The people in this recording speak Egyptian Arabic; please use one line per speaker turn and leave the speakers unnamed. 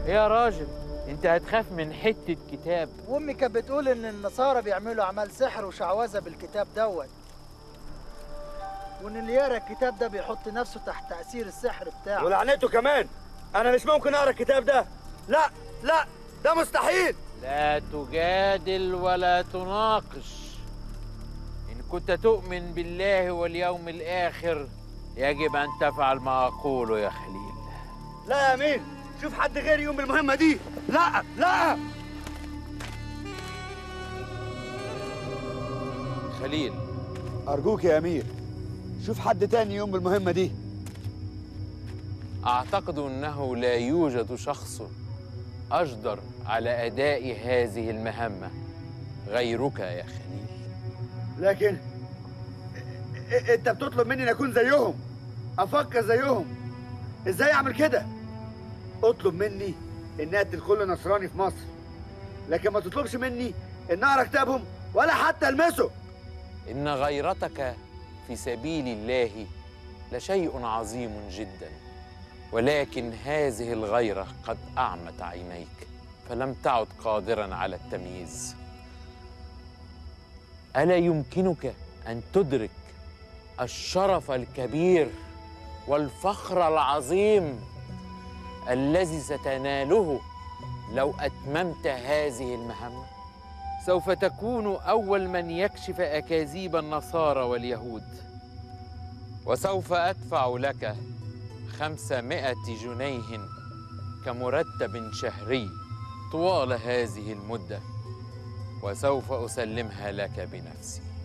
يا راجل انت هتخاف من حتة كتاب
وامي كانت بتقول ان النصارى بيعملوا اعمال سحر وشعوذه بالكتاب دوت وان اللي يقرا الكتاب ده بيحط نفسه تحت تاثير السحر بتاعه
ولعنته كمان انا مش ممكن اقرا الكتاب ده لا لا ده مستحيل
لا تجادل ولا تناقش إن كنت تؤمن بالله واليوم الآخر يجب أن تفعل ما أقوله يا خليل
لا يا امين شوف حد غيري يقوم بالمهمه دي لا لا
خليل
ارجوك يا امير شوف حد تاني يقوم بالمهمه دي
أعتقد أنه لا يوجد شخص أجدر على أداء هذه المهمة غيرك يا خليل
لكن إ- إ- انت بتطلب مني ان اكون زيهم افكر زيهم ازاي اعمل كده اطلب مني ان اقتل كل نصراني في مصر لكن ما تطلبش مني ان اقرا كتابهم ولا حتى المسه
إن غيرتك في سبيل الله لشيء عظيم جدا ولكن هذه الغيرة قد أعمت عينيك فلم تعد قادرا على التمييز ألا يمكنك أن تدرك الشرف الكبير والفخر العظيم الذي ستناله لو أتممت هذه المهمة؟ سوف تكون أول من يكشف أكاذيب النصارى واليهود وسوف أدفع لك خمسمائة جنيه كمرتب شهري طوال هذه المدة وسوف أسلمها لك بنفسي